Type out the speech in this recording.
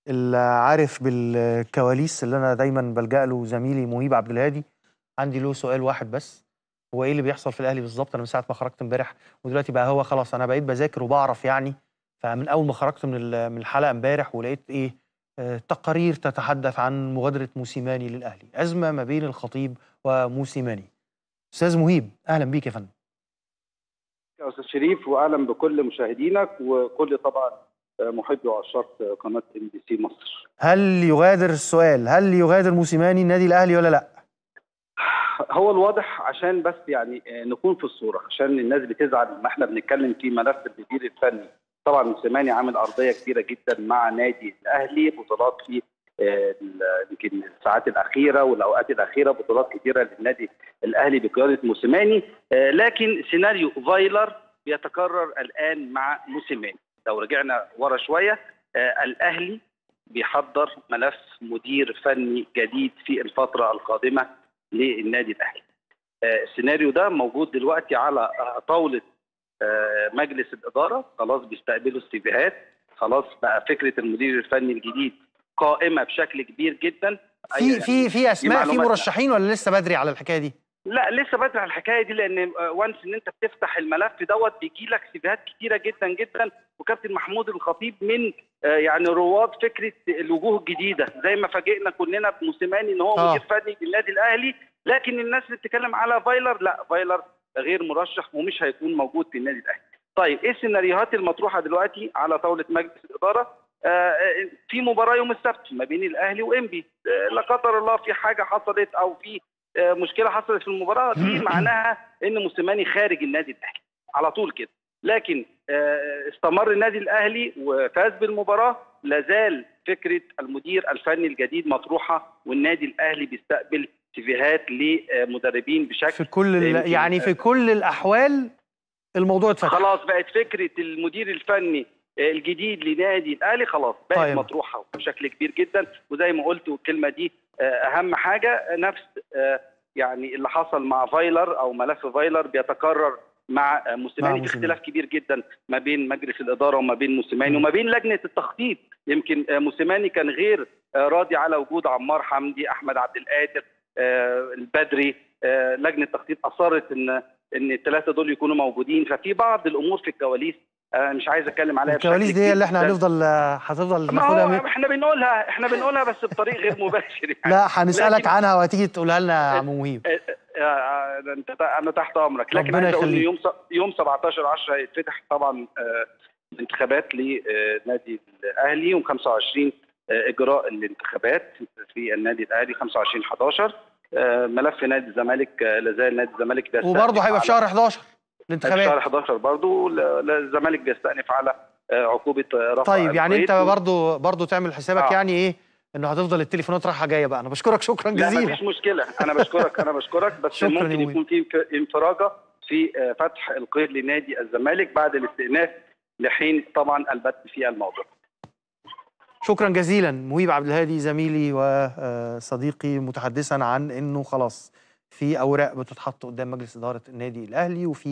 اللي عارف بالكواليس اللي انا دايما بلجأ له زميلي مهيب عبد الهادي عندي له سؤال واحد بس هو ايه اللي بيحصل في الاهلي بالظبط انا من ساعه ما خرجت امبارح ودلوقتي بقى هو خلاص انا بقيت بذاكر وبعرف يعني فمن اول ما خرجت من ال- من الحلقه امبارح ولقيت ايه آه، تقارير تتحدث عن مغادره موسيماني للاهلي ازمه ما بين الخطيب وموسيماني استاذ مهيب اهلا بيك يا فندم يا استاذ شريف واهلا بكل مشاهدينك وكل طبعا محبي وعشاق قناه ام بي سي مصر. هل يغادر السؤال هل يغادر موسيماني النادي الاهلي ولا لا هو الواضح عشان بس يعني نكون في الصوره عشان الناس بتزعل لما احنا بنتكلم في ملف المدير الفني طبعا موسيماني عامل ارضيه كبيره جدا مع نادي الاهلي بطولات في آه، ال- يمكن الساعات الاخيره والاوقات الاخيره بطولات كثيره للنادي الاهلي بقياده موسيماني آه، لكن سيناريو فايلر بيتكرر الان مع موسيماني لو رجعنا ورا شويه آه، الاهلي بيحضر ملف مدير فني جديد في الفتره القادمه للنادي الاهلي. آه، السيناريو ده موجود دلوقتي على آه، طاوله آه، مجلس الاداره خلاص بيستقبلوا السيفيهات خلاص بقى فكره المدير الفني الجديد قائمه بشكل كبير جدا في أي- في في اسماء في معلومات. مرشحين ولا لسه بدري على الحكايه دي لا لسه بدري على الحكايه دي لان وانس ان انت بتفتح الملف دوت بيجي لك سيفيهات كتيره جدا جدا وكابتن محمود الخطيب من آه، يعني رواد فكره الوجوه الجديده زي ما فاجئنا كلنا بموسيماني ان هو آه. مدير فني للنادي الاهلي لكن الناس اللي بتتكلم على فايلر لا فايلر غير مرشح ومش هيكون موجود في النادي الاهلي. طيب ايه السيناريوهات المطروحه دلوقتي على طاوله مجلس الاداره؟ آه، في مباراه يوم السبت ما بين الاهلي وانبي آه، لا قدر الله في حاجه حصلت او في آه، مشكله حصلت في المباراه دي معناها ان موسيماني خارج النادي الاهلي على طول كده لكن آه، استمر النادي الاهلي وفاز بالمباراه لازال فكره المدير الفني الجديد مطروحه والنادي الاهلي بيستقبل سيفيهات لمدربين بشكل في كل ال- يمكن- يعني في كل الاحوال الموضوع اتفتح خلاص بقت فكره المدير الفني الجديد لنادي الاهلي خلاص بقت طيب. طيب. مطروحه بشكل كبير جدا وزي ما قلت والكلمه دي آه، اهم حاجه نفس آه، يعني اللي حصل مع فايلر او ملف فايلر بيتكرر مع آه، مع موسيماني في موسيماني. اختلاف كبير جدا ما بين مجلس الاداره وما بين موسيماني وما بين لجنه التخطيط يمكن آه، موسيماني كان غير آه، راضي على وجود عمار حمدي احمد عبد القادر آه، البدري آه، لجنه التخطيط اصرت ان ان الثلاثه دول يكونوا موجودين ففي بعض الامور في الكواليس آه، مش عايز اتكلم عليها الكواليس بشكل دي هي كبير اللي احنا جداً. هنفضل هتفضل ما ناخدها هو من... احنا بنقولها احنا بنقولها بس بطريق غير مباشر يعني لا هنسالك لكن- عنها وهتيجي تقولها لنا يا عم مهيب آه، آه، انت انا تحت امرك لكن ربنا عايز اقول إن يخليك. يوم س- يوم 17 10 هيتفتح طبعا آه، انتخابات لنادي الاهلي يوم 25 آه، اجراء الانتخابات في النادي الاهلي 25 11 آه، ملف نادي الزمالك آه، لازال نادي الزمالك بيستأنف وبرضه هيبقى في على- شهر 11 في الانتخابات شهر 11 برضه ل- ل- الزمالك بيستأنف على آه، عقوبه آه، رفع طيب يعني انت القيد. برضه برضه تعمل حسابك آه. يعني ايه انه هتفضل التليفونات رايحه جايه بقى انا بشكرك شكرا لا جزيلا مفيش مشكله انا بشكرك انا بشكرك بس شكراً يا ممكن مهيب. يكون في انف- انفراجه في آه، فتح القيد لنادي الزمالك بعد الاستئناف لحين طبعا البت في الموضوع شكرا جزيلا مهيب عبد الهادي زميلي وصديقي متحدثا عن انه خلاص في اوراق بتتحط قدام مجلس اداره النادي الاهلي وفي